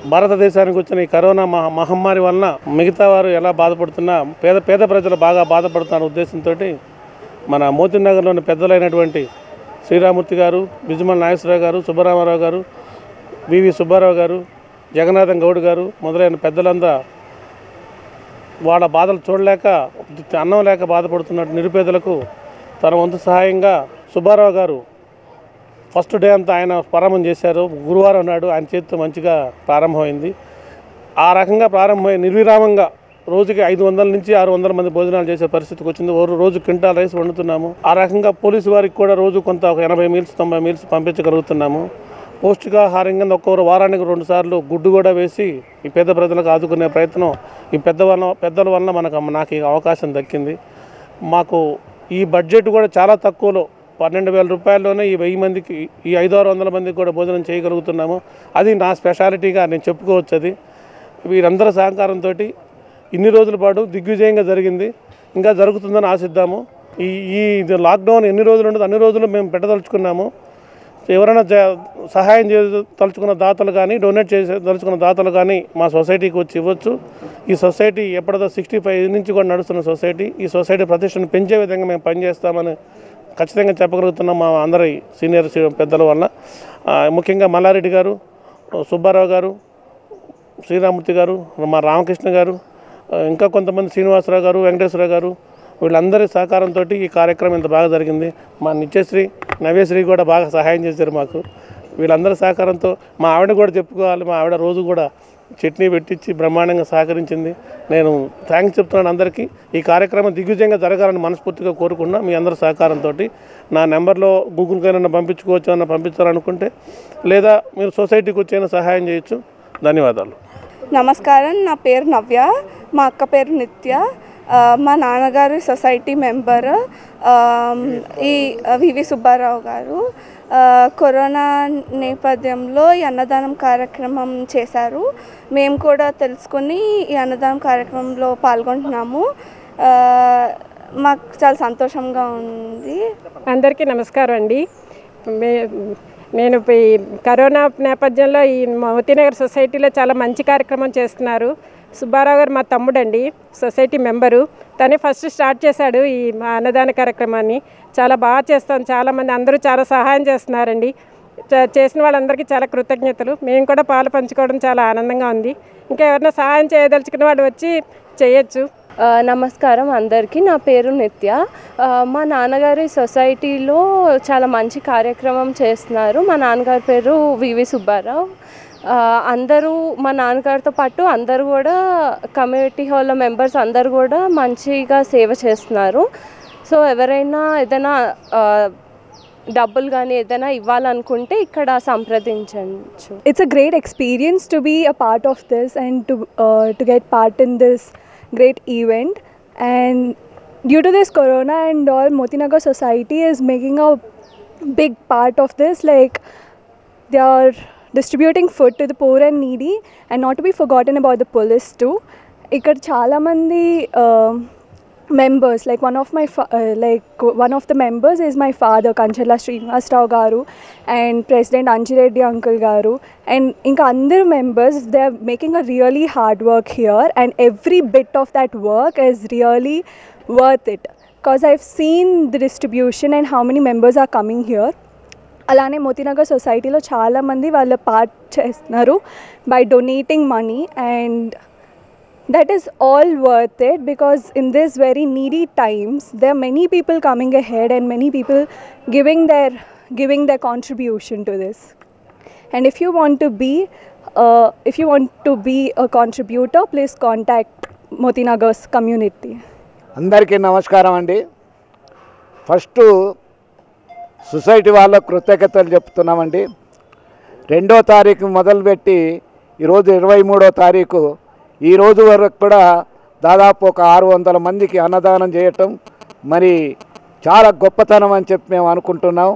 భారతదేశానికి వచ్చిన ఈ కరోనా మహా మహమ్మారి వలన మిగతా వారు ఎలా బాధపడుతున్నా పేద పేద ప్రజలు బాగా బాధపడుతున్న ఉద్దేశంతో మన మోతినగర్లోని పెద్దలైనటువంటి శ్రీరామూర్తి గారు బిజుమల్ నాగేశ్వరరావు గారు సుబ్బరామారావు గారు వివి సుబ్బారావు గారు జగన్నాథం గౌడ్ గారు మొదలైన పెద్దలంతా వాళ్ళ బాధలు చూడలేక అన్నం లేక బాధపడుతున్న నిరుపేదలకు తన వంతు సహాయంగా సుబ్బారావు గారు ఫస్ట్ డే అంతా ఆయన ప్రారంభం చేశారు గురువారం నాడు ఆయన చేతితో మంచిగా ప్రారంభమైంది ఆ రకంగా ప్రారంభమై నిర్విరామంగా రోజుకి ఐదు వందల నుంచి ఆరు వందల మంది భోజనాలు చేసే పరిస్థితికి వచ్చింది ఓ రోజు క్వింటాల్ రైస్ వండుతున్నాము ఆ రకంగా పోలీసు వారికి కూడా రోజు కొంత ఒక ఎనభై మీల్స్ తొంభై మీల్స్ పంపించగలుగుతున్నాము పౌష్టికాహారంగా ఒక్కొక్క వారానికి రెండు సార్లు గుడ్డు కూడా వేసి ఈ పేద ప్రజలకు ఆదుకునే ప్రయత్నం ఈ పెద్ద వల్ల పెద్దల వలన మనకు నాకు ఈ అవకాశం దక్కింది మాకు ఈ బడ్జెట్ కూడా చాలా తక్కువలో పన్నెండు వేల రూపాయల్లోనే ఈ వెయ్యి మందికి ఈ ఐదు ఆరు వందల మందికి కూడా భోజనం చేయగలుగుతున్నాము అది నా స్పెషాలిటీగా నేను చెప్పుకోవచ్చు అది వీరందరి సహకారంతో ఇన్ని రోజుల పాటు దిగ్విజయంగా జరిగింది ఇంకా జరుగుతుందని ఆశిద్దాము ఈ ఈ ఇది లాక్డౌన్ ఎన్ని రోజులు ఉండదు అన్ని రోజులు మేము పెట్టదలుచుకున్నాము ఎవరైనా జ- సహాయం చే తలుచుకున్న దాతలు కానీ డొనేట్ చేసే తలుచుకున్న దాతలు కానీ మా సొసైటీకి వచ్చి ఇవ్వచ్చు ఈ సొసైటీ ఎప్పటిదో సిక్స్టీ ఫైవ్ నుంచి కూడా నడుస్తున్న సొసైటీ ఈ సొసైటీ ప్రతిష్టను పెంచే విధంగా మేము పనిచేస్తామని ఖచ్చితంగా చెప్పగలుగుతున్నాం మా అందరి సీనియర్ సి- పెద్దల వల్ల ఆ, ముఖ్యంగా మల్లారెడ్డి గారు సుబ్బారావు గారు శ్రీరామూర్తి గారు మా రామకృష్ణ గారు ఆ, ఇంకా కొంతమంది శ్రీనివాసరావు గారు వెంకటేశ్వర గారు వీళ్ళందరి సహకారంతో ఈ కార్యక్రమం ఇంత బాగా జరిగింది మా నిత్యశ్రీ నవ్యశ్రీ కూడా బాగా సహాయం చేశారు మాకు వీళ్ళందరి సహకారంతో మా ఆవిడ కూడా చెప్పుకోవాలి మా ఆవిడ రోజు కూడా చట్నీ పెట్టించి బ్రహ్మాండంగా సహకరించింది నేను థ్యాంక్స్ చెప్తున్నాను అందరికీ ఈ కార్యక్రమం దిగ్విజయంగా జరగాలని మనస్ఫూర్తిగా కోరుకున్నా మీ అందరి సహకారంతో నా నెంబర్లో గూగుల్కి అయినా పంపించుకోవచ్చు అన్న పంపించాలనుకుంటే లేదా మీరు సొసైటీకి వచ్చైనా సహాయం చేయొచ్చు ధన్యవాదాలు నమస్కారం నా పేరు నవ్య మా అక్క పేరు నిత్య ఆ, మా నాన్నగారు సొసైటీ మెంబర్ ఈ వివి సుబ్బారావు గారు ఆ, కరోనా నేపథ్యంలో ఈ అన్నదానం కార్యక్రమం చేశారు మేము కూడా తెలుసుకుని ఈ అన్నదానం కార్యక్రమంలో పాల్గొంటున్నాము ఆ, మాకు చాలా సంతోషంగా ఉంది అందరికీ నమస్కారం అండి మే- నేను ఈ కరోనా నేపథ్యంలో ఈ మోతీనగర్ సొసైటీలో చాలా మంచి కార్యక్రమం చేస్తున్నారు సుబ్బారావు గారు మా తమ్ముడండి సొసైటీ మెంబరు తనే ఫస్ట్ స్టార్ట్ చేశాడు ఈ మా అన్నదాన కార్యక్రమాన్ని చాలా బాగా చేస్తాం చాలామంది అందరూ చాలా సహాయం చేస్తున్నారండి చే- చేసిన వాళ్ళందరికీ చాలా కృతజ్ఞతలు మేము కూడా పాలు పంచుకోవడం చాలా ఆనందంగా ఉంది ఇంకా ఎవరైనా సహాయం చేయదలుచుకున్న వాళ్ళు వచ్చి చేయొచ్చు ఆ, నమస్కారం అందరికీ నా పేరు నిత్య ఆ, మా నాన్నగారి సొసైటీలో చాలా మంచి కార్యక్రమం చేస్తున్నారు మా నాన్నగారి పేరు వివి సుబ్బారావు ఆ, అందరూ మా నాన్నగారితో పాటు అందరూ కూడా కమ్యూనిటీ హాల్ మెంబర్స్ అందరూ కూడా మంచిగా సేవ చేస్తున్నారు సో ఎవరైనా ఏదైనా ఆ, డబ్బులు కానీ ఏదైనా ఇవ్వాలనుకుంటే ఇక్కడ సంప్రదించవచ్చు it's a great experience to be a part of this and to uh, to get part in this great event and due to this corona and all motinagar society is making a big part of this like they are distributing food to the poor and needy and not to be forgotten about the police too ఇక్కడ చాలామంది members like one of my fa- uh, like one of the members is my father kanchela srinivas rao garu and president anjireddy uncle garu and inka andaru members they are making a really hard work here and every bit of that work is really worth it because i've seen the distribution and how many members are coming here అలానే మోతీనగర్ సొసైటీలో చాలామంది వాళ్ళ part చేస్తున్నారు by donating money and that is all worth it because in this very needy times there are many people coming ahead and many people giving their giving their contribution to this and if you want to be uh, if you want to be a contributor please contact motinagar's community అందరికీ నమస్కారం అండి first society వాళ్ళకు కృతజ్ఞతలు చెప్తున్నామండి రెండో తారీఖు మొదలుపెట్టి ఈరోజు ఇరవై మూడో తారీఖు ఈ రోజు వరకు కూడా దాదాపు ఒక ఆరు వందల మందికి అన్నదానం చేయటం మరి చాలా గొప్పతనం అని చెప్పి మేము అనుకుంటున్నాం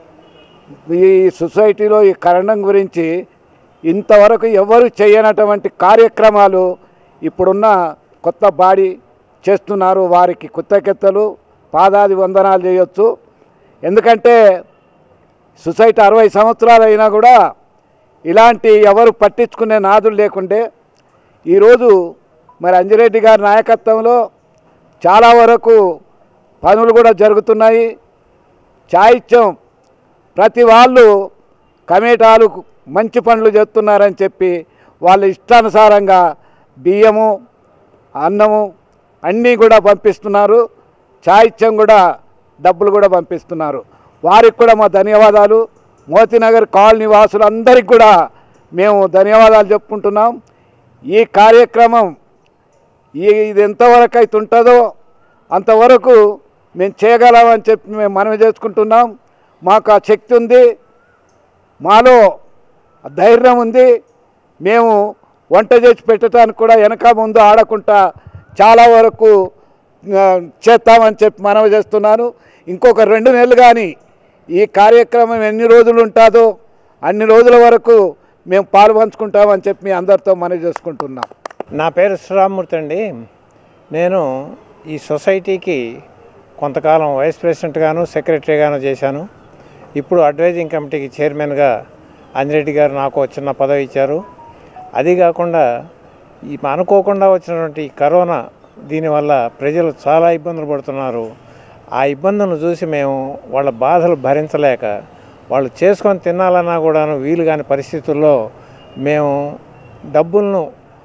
ఈ సొసైటీలో ఈ కరణం గురించి ఇంతవరకు ఎవరు చేయనటువంటి కార్యక్రమాలు ఇప్పుడున్న కొత్త బాడీ చేస్తున్నారు వారికి కృతజ్ఞతలు పాదాది వందనాలు చేయొచ్చు ఎందుకంటే సొసైటీ అరవై సంవత్సరాలు అయినా కూడా ఇలాంటి ఎవరు పట్టించుకునే నాదులు లేకుండే ఈరోజు మరి అంజిరెడ్డి గారి నాయకత్వంలో చాలా వరకు పనులు కూడా జరుగుతున్నాయి చాయిత్యం ప్రతి వాళ్ళు కమేటాలు మంచి పనులు చేస్తున్నారని చెప్పి వాళ్ళ ఇష్టానుసారంగా బియ్యము అన్నము అన్నీ కూడా పంపిస్తున్నారు చాయిత్యం కూడా డబ్బులు కూడా పంపిస్తున్నారు వారికి కూడా మా ధన్యవాదాలు మోతీనగర్ కాలనీ వాసులందరికీ కూడా మేము ధన్యవాదాలు చెప్పుకుంటున్నాం ఈ కార్యక్రమం ఈ ఇది ఎంతవరకు అయితే ఉంటుందో అంతవరకు మేము చేయగలమని చెప్పి మేము మనవి చేసుకుంటున్నాం మాకు ఆ శక్తి ఉంది మాలో ధైర్యం ఉంది మేము వంట చేసి పెట్టడానికి కూడా వెనక ముందు ఆడకుండా చాలా వరకు ఆ, చేస్తామని చెప్పి మనవి చేస్తున్నాను ఇంకొక రెండు నెలలు కానీ ఈ కార్యక్రమం ఎన్ని రోజులు ఉంటుందో అన్ని రోజుల వరకు మేము పాలు పంచుకుంటామని చెప్పి మీ అందరితో మనవి చేసుకుంటున్నాం నా పేరు శ్రీరామ్మూర్తి అండి నేను ఈ సొసైటీకి కొంతకాలం వైస్ ప్రెసిడెంట్గాను సెక్రటరీగాను చేశాను ఇప్పుడు అడ్వైజింగ్ కమిటీకి చైర్మన్గా అంజిరెడ్డి గారు నాకు ఒక చిన్న పదవి ఇచ్చారు అది కాకుండా ఈ అనుకోకుండా వచ్చినటువంటి ఈ కరోనా దీనివల్ల ప్రజలు చాలా ఇబ్బందులు పడుతున్నారు ఆ ఇబ్బందులను చూసి మేము వాళ్ళ బాధలు భరించలేక వాళ్ళు చేసుకొని తినాలన్నా కూడాను వీలు కాని పరిస్థితుల్లో మేము డబ్బులను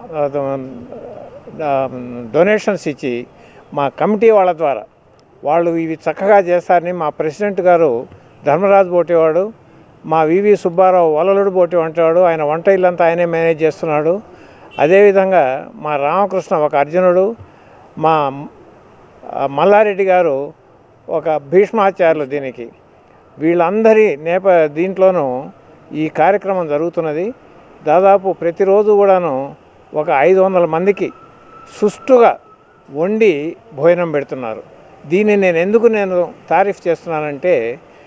డొనేషన్స్ ఇచ్చి మా కమిటీ వాళ్ళ ద్వారా వాళ్ళు ఇవి చక్కగా చేస్తారని మా ప్రెసిడెంట్ గారు ధర్మరాజు పోటీవాడు మా వివి సుబ్బారావు వలలుడు పోటీ వంటవాడు ఆయన వంట ఇల్లంతా ఆయనే మేనేజ్ చేస్తున్నాడు అదేవిధంగా మా రామకృష్ణ ఒక అర్జునుడు మా ఆ, మల్లారెడ్డి గారు ఒక భీష్మాచార్యులు దీనికి వీళ్ళందరి నేప దీంట్లోనూ ఈ కార్యక్రమం జరుగుతున్నది దాదాపు ప్రతిరోజు కూడాను ఒక ఐదు వందల మందికి సుష్టుగా వండి భోజనం పెడుతున్నారు దీన్ని నేను ఎందుకు నేను తారీఫ్ చేస్తున్నానంటే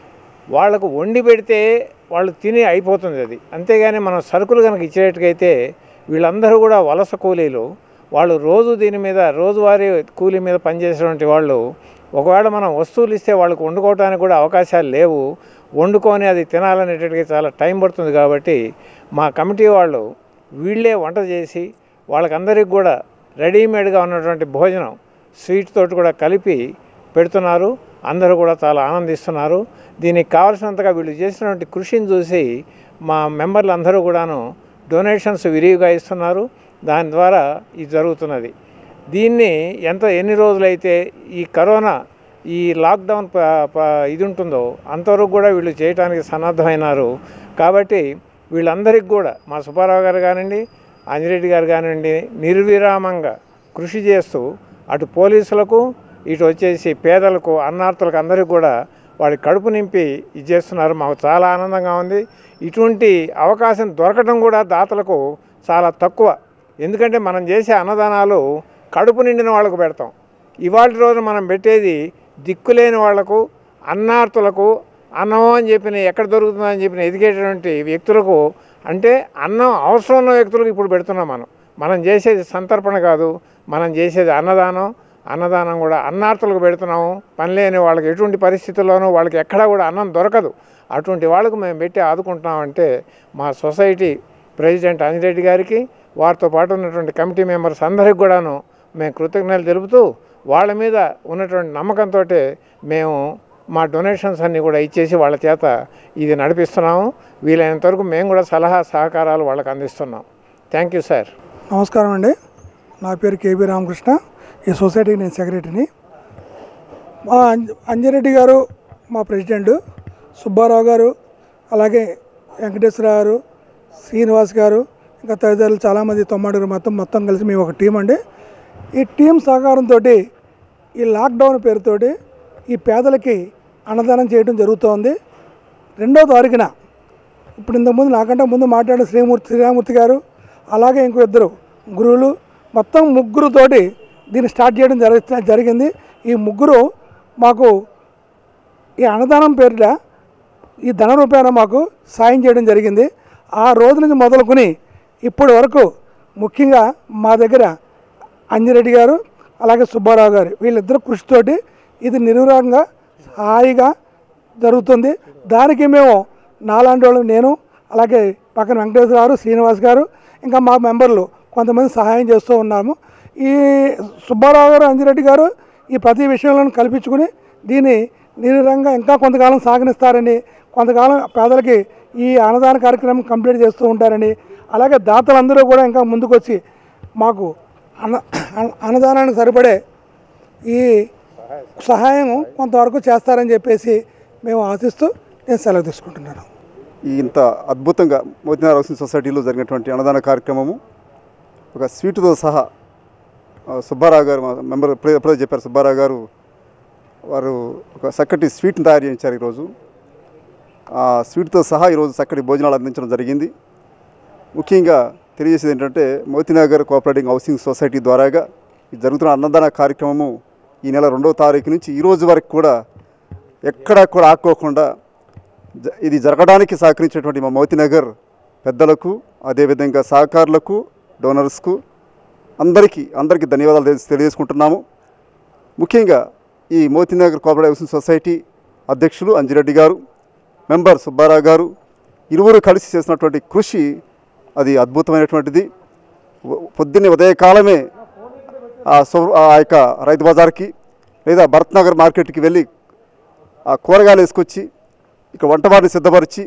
వాళ్ళకు వండి పెడితే వాళ్ళు తిని అయిపోతుంది అది అంతేగాని మనం సరుకులు కనుక ఇచ్చేటట్టుగైతే వీళ్ళందరూ కూడా వలస కూలీలు వాళ్ళు రోజు దీని మీద రోజువారీ కూలీ మీద పనిచేసేటువంటి వాళ్ళు ఒకవేళ మనం వస్తువులు ఇస్తే వాళ్ళకు వండుకోవడానికి కూడా అవకాశాలు లేవు వండుకొని అది తినాలనేటట్టుగా చాలా టైం పడుతుంది కాబట్టి మా కమిటీ వాళ్ళు వీళ్ళే వంట చేసి వాళ్ళకందరికి కూడా రెడీమేడ్గా ఉన్నటువంటి భోజనం స్వీట్ తోటి కూడా కలిపి పెడుతున్నారు అందరూ కూడా చాలా ఆనందిస్తున్నారు దీనికి కావాల్సినంతగా వీళ్ళు చేసినటువంటి కృషిని చూసి మా మెంబర్లు అందరూ కూడాను డొనేషన్స్ విరివిగా ఇస్తున్నారు దాని ద్వారా ఇది జరుగుతున్నది దీన్ని ఎంత ఎన్ని రోజులైతే ఈ కరోనా ఈ లాక్డౌన్ ప ప ఇది ఉంటుందో అంతవరకు కూడా వీళ్ళు చేయడానికి సన్నద్ధమైనారు కాబట్టి వీళ్ళందరికీ కూడా మా సుబ్బారావు గారు కానివ్వండి అంజిరెడ్డి గారు కానివ్వండి నిర్విరామంగా కృషి చేస్తూ అటు పోలీసులకు ఇటు వచ్చేసి పేదలకు అన్నార్థులకు అందరికీ కూడా వాడి కడుపు నింపి ఇది చేస్తున్నారు మాకు చాలా ఆనందంగా ఉంది ఇటువంటి అవకాశం దొరకడం కూడా దాతలకు చాలా తక్కువ ఎందుకంటే మనం చేసే అన్నదానాలు కడుపు నిండిన వాళ్ళకు పెడతాం ఇవాళ రోజు మనం పెట్టేది దిక్కులేని వాళ్లకు అన్నార్థులకు అన్నం అని చెప్పిన ఎక్కడ దొరుకుతుందో అని చెప్పిన ఎదిగేటటువంటి వ్యక్తులకు అంటే అన్నం అవసరం ఉన్న వ్యక్తులకు ఇప్పుడు పెడుతున్నాం మనం మనం చేసేది సంతర్పణ కాదు మనం చేసేది అన్నదానం అన్నదానం కూడా అన్నార్థులకు పెడుతున్నాము పని లేని వాళ్ళకి ఎటువంటి పరిస్థితుల్లోనూ వాళ్ళకి ఎక్కడా కూడా అన్నం దొరకదు అటువంటి వాళ్ళకు మేము పెట్టి ఆదుకుంటున్నామంటే మా సొసైటీ ప్రెసిడెంట్ అంజిరెడ్డి గారికి వారితో పాటు ఉన్నటువంటి కమిటీ మెంబర్స్ అందరికి కూడాను మేము కృతజ్ఞతలు తెలుపుతూ వాళ్ళ మీద ఉన్నటువంటి నమ్మకంతో మేము మా డొనేషన్స్ అన్నీ కూడా ఇచ్చేసి వాళ్ళ చేత ఇది నడిపిస్తున్నాము వీలైనంత వరకు మేము కూడా సలహా సహకారాలు వాళ్ళకి అందిస్తున్నాం థ్యాంక్ యూ సార్ నమస్కారం అండి నా పేరు కేబి రామకృష్ణ ఈ సొసైటీకి నేను సెక్రటరీని మా అంజ అంజిరెడ్డి గారు మా ప్రెసిడెంట్ సుబ్బారావు గారు అలాగే వెంకటేశ్వర గారు శ్రీనివాస్ గారు ఇంకా తదితరులు చాలామంది తొమ్మిది మొత్తం మొత్తం కలిసి మేము ఒక టీం అండి ఈ టీం సహకారంతో ఈ లాక్డౌన్ పేరుతోటి ఈ పేదలకి అన్నదానం చేయడం జరుగుతోంది రెండో తారీఖున ఇప్పుడు ఇంతకుముందు నాకంటే ముందు మాట్లాడిన శ్రీమూర్తి శ్రీరామూర్తి గారు అలాగే ఇంకో ఇద్దరు గురువులు మొత్తం ముగ్గురుతోటి దీన్ని స్టార్ట్ చేయడం జరి జరిగింది ఈ ముగ్గురు మాకు ఈ అన్నదానం పేరిట ఈ ధన రూపాయన మాకు సాయం చేయడం జరిగింది ఆ రోజు నుంచి మొదలుకొని ఇప్పటి వరకు ముఖ్యంగా మా దగ్గర అంజిరెడ్డి గారు అలాగే సుబ్బారావు గారు వీళ్ళిద్దరు కృషితోటి ఇది నిర్విరాగంగా హాయిగా జరుగుతుంది దానికి మేము నాలాంటి వాళ్ళు నేను అలాగే పక్కన వెంకటేశ్వర గారు శ్రీనివాస్ గారు ఇంకా మా మెంబర్లు కొంతమంది సహాయం చేస్తూ ఉన్నాము ఈ సుబ్బారావు గారు అంజిరెడ్డి గారు ఈ ప్రతి విషయంలో కల్పించుకుని దీన్ని నిర్విరంగా ఇంకా కొంతకాలం సాగనిస్తారని కొంతకాలం పేదలకి ఈ అన్నదాన కార్యక్రమం కంప్లీట్ చేస్తూ ఉంటారని అలాగే దాతలందరూ కూడా ఇంకా ముందుకొచ్చి మాకు అన్న అన్న- అన్నదానానికి సరిపడే ఈ సహాయం కొంతవరకు చేస్తారని చెప్పేసి మేము ఆశిస్తూ నేను సెలవు తీసుకుంటున్నాను ఈ ఇంత అద్భుతంగా మోతినార్ హౌసింగ్ సొసైటీలో జరిగినటువంటి అన్నదాన కార్యక్రమము ఒక స్వీటుతో సహా ఆ, సుబ్బారావు గారు మా మెంబర్ ఎప్పుడే ఎప్పుడో చెప్పారు సుబ్బారావు గారు వారు ఒక చక్కటి స్వీట్ని తయారు చేయించారు ఈరోజు ఆ స్వీట్తో సహా ఈరోజు చక్కటి భోజనాలు అందించడం జరిగింది ముఖ్యంగా తెలియజేసేది ఏంటంటే మోతినగర్ కోఆపరేటింగ్ హౌసింగ్ సొసైటీ ద్వారాగా ఈ జరుగుతున్న అన్నదాన కార్యక్రమము ఈ నెల రెండవ తారీఖు నుంచి ఈ రోజు వరకు కూడా ఎక్కడా కూడా ఆక్కోకుండా జ- ఇది జరగడానికి సహకరించినటువంటి మా మోతినగర్ పెద్దలకు అదేవిధంగా సహకారులకు డోనర్స్కు అందరికీ అందరికీ ధన్యవాదాలు తెలియ- తెలియజేసుకుంటున్నాము ముఖ్యంగా ఈ మోతినగర్ కోఆపరేటివ్ హౌసింగ్ సొసైటీ అధ్యక్షులు అంజిరెడ్డి గారు మెంబర్ సుబ్బారావు గారు ఇరువురు కలిసి చేసినటువంటి కృషి అది అద్భుతమైనటువంటిది ఉ- పొద్దున్నే ఉదయకాలమే ఆ సు- ఆ యొక్క రైతు బజార్కి లేదా భరత్ నగర్ మార్కెట్కి వెళ్ళి ఆ కూరగాయలు వేసుకొచ్చి ఇక వంటవాడిని సిద్ధపరిచి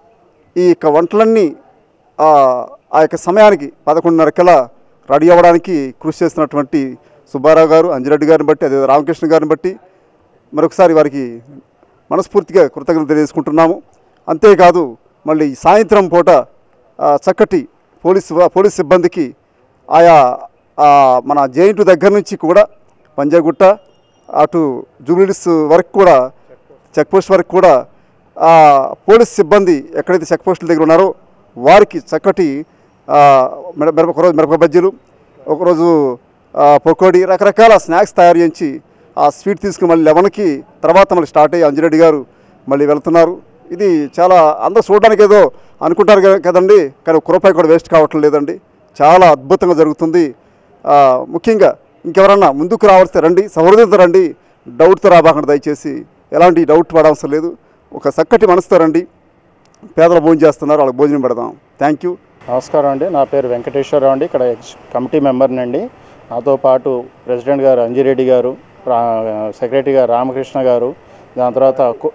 ఈ యొక్క వంటలన్నీ ఆ ఆ యొక్క సమయానికి పదకొండున్నరకల్లా రెడీ అవ్వడానికి కృషి చేస్తున్నటువంటి సుబ్బారావు గారు అంజిరెడ్డి గారిని బట్టి అదే రామకృష్ణ గారిని బట్టి మరొకసారి వారికి మనస్ఫూర్తిగా కృతజ్ఞత తెలియజేసుకుంటున్నాము అంతేకాదు మళ్ళీ సాయంత్రం పూట ఆ, చక్కటి పోలీసు పోలీస్ సిబ్బందికి ఆయా ఆ, మన జేయింటు దగ్గర నుంచి కూడా పంజాగుట్ట అటు జూబ్లీస్ వరకు కూడా చెక్ పోస్ట్ వరకు కూడా ఆ, పోలీస్ సిబ్బంది ఎక్కడైతే చెక్ పోస్టుల దగ్గర ఉన్నారో వారికి చక్కటి ఆ, మిర- మిరప ఒకరోజు మిరప బజ్జీలు ఒకరోజు ఆ, పకోడీ రకరకాల స్నాక్స్ తయారు చేయించి ఆ స్వీట్ తీసుకుని మళ్ళీ లెవెన్కి తర్వాత మళ్ళీ స్టార్ట్ అయ్యి అంజిరెడ్డి గారు మళ్ళీ వెళ్తున్నారు ఇది చాలా అందరూ చూడడానికి ఏదో అనుకుంటారు కదా- కదండి కానీ ఒక రూపాయి కూడా వేస్ట్ కావట్లేదు లేదండి చాలా అద్భుతంగా జరుగుతుంది ఆ, ముఖ్యంగా ఇంకెవరన్నా ముందుకు రావాల్సి రండి సహృదయంతో రండి డౌట్తో రాబాకండి దయచేసి ఎలాంటి డౌట్ పడవసరం లేదు ఒక చక్కటి మనసుతో రండి పేదలు భోజనం చేస్తున్నారు వాళ్ళకి భోజనం పెడదాం థ్యాంక్ యూ నమస్కారం అండి నా పేరు వెంకటేశ్వరరావు అండి ఇక్కడ ఎక్స్ కమిటీ మెంబర్ని అండి నాతో పాటు ప్రెసిడెంట్ గారు అంజిరెడ్డి గారు రా సెక్రటరీ గారు రామకృష్ణ గారు దాని తర్వాత కు-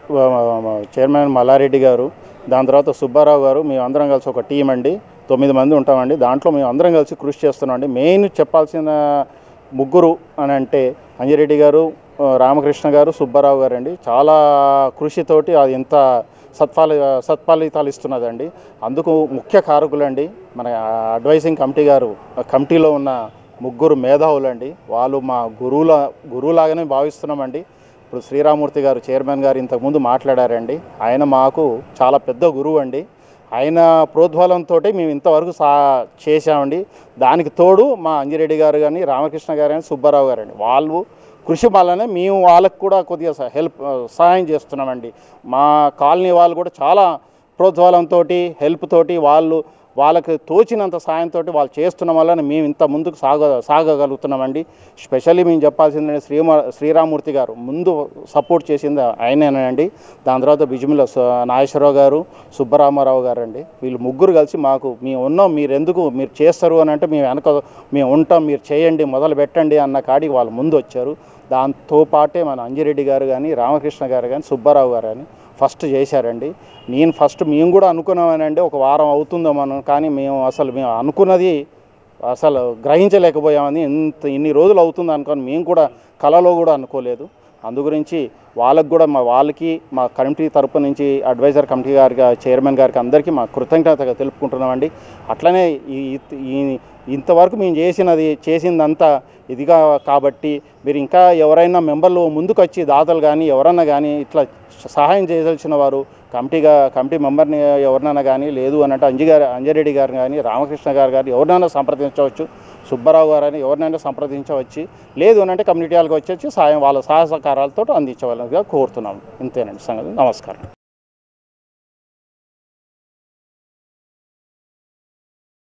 చైర్మన్ మల్లారెడ్డి గారు దాని తర్వాత సుబ్బారావు గారు మేము అందరం కలిసి ఒక టీం అండి తొమ్మిది మంది ఉంటామండి దాంట్లో మేము అందరం కలిసి కృషి చేస్తున్నాం అండి మెయిన్ చెప్పాల్సిన ముగ్గురు అని అంటే అంజిరెడ్డి గారు ఆ, రామకృష్ణ గారు సుబ్బారావు గారు అండి చాలా కృషితోటి అది ఎంత సత్ఫల సత్ఫలితాలు ఇస్తున్నదండి అందుకు ముఖ్య కారకులండి మన అడ్వైజింగ్ కమిటీ గారు ఆ కమిటీలో ఉన్న ముగ్గురు మేధావులండి వాళ్ళు మా గురువుల గురువులాగానే భావిస్తున్నామండి ఇప్పుడు శ్రీరామూర్తి గారు చైర్మన్ గారు ఇంతకుముందు మాట్లాడారండి ఆయన మాకు చాలా పెద్ద గురువు అండి ఆయన ప్రోద్బలంతో మేము ఇంతవరకు సా చేశామండి దానికి తోడు మా అంజిరెడ్డి గారు కానీ రామకృష్ణ గారు కానీ సుబ్బారావు గారు అండి వాళ్ళు కృషి వల్లనే మేము వాళ్ళకు కూడా కొద్దిగా స- హెల్ప్ ఆ, సహాయం చేస్తున్నామండి మా కాలనీ వాళ్ళు కూడా చాలా ప్రోద్బలంతో హెల్ప్ తోటి వాళ్ళు వాళ్ళకి తోచినంత సాయంతో వాళ్ళు చేస్తున్న వల్ల మేము ఇంత ముందుకు సాగ సాగగలుగుతున్నామండి స్పెషల్లీ మేము చెప్పాల్సిందంటే శ్రీమ శ్రీరామూర్తి గారు ముందు సపోర్ట్ చేసింది ఆయనేనండి దాని తర్వాత బిజుమిల స- నాగేశ్వరరావు గారు సుబ్బరామారావు గారు అండి వీళ్ళు ముగ్గురు కలిసి మాకు మేము ఉన్నాం మీరు ఎందుకు మీరు చేస్తారు అని అంటే మేము వెనక మేము ఉంటాం మీరు చేయండి మొదలు పెట్టండి అన్న కాడికి వాళ్ళు ముందు వచ్చారు దాంతో పాటే మన అంజిరెడ్డి గారు కానీ రామకృష్ణ గారు కానీ సుబ్బారావు గారు కానీ ఫస్ట్ చేశారండి నేను ఫస్ట్ మేము కూడా అనుకున్నామనండి ఒక వారం అవుతుందో మనం కానీ మేము అసలు మేము అనుకున్నది అసలు గ్రహించలేకపోయామని ఇంత ఇన్ని రోజులు అవుతుంది అనుకొని మేము కూడా కళలో కూడా అనుకోలేదు అందు గురించి వాళ్ళకు కూడా మా వాళ్ళకి మా కమిటీ తరపు నుంచి అడ్వైజర్ కమిటీ గారికి చైర్మన్ గారికి అందరికీ మా కృతజ్ఞతగా తెలుపుకుంటున్నామండి అట్లనే ఈ ఈ ఇంతవరకు మేము చేసినది చేసిందంతా ఇదిగా కాబట్టి మీరు ఇంకా ఎవరైనా మెంబర్లు ముందుకు వచ్చి దాతలు కానీ ఎవరన్నా కానీ ఇట్లా సహాయం చేయదలిచిన వారు కమిటీగా కమిటీ మెంబర్ని ఎవరినైనా కానీ లేదు అని అంటే అంజి గారు అంజరెడ్డి గారు కానీ రామకృష్ణ గారు కానీ ఎవరినైనా సంప్రదించవచ్చు సుబ్బారావు గారు అని ఎవరినైనా సంప్రదించవచ్చు లేదు అని అంటే కమ్యూనిటీ వాళ్ళకి వచ్చి సాయం వాళ్ళ సహాయ సహకారాలతో అందించవాలని కోరుతున్నాం ఇంతేనండి సంగతి నమస్కారం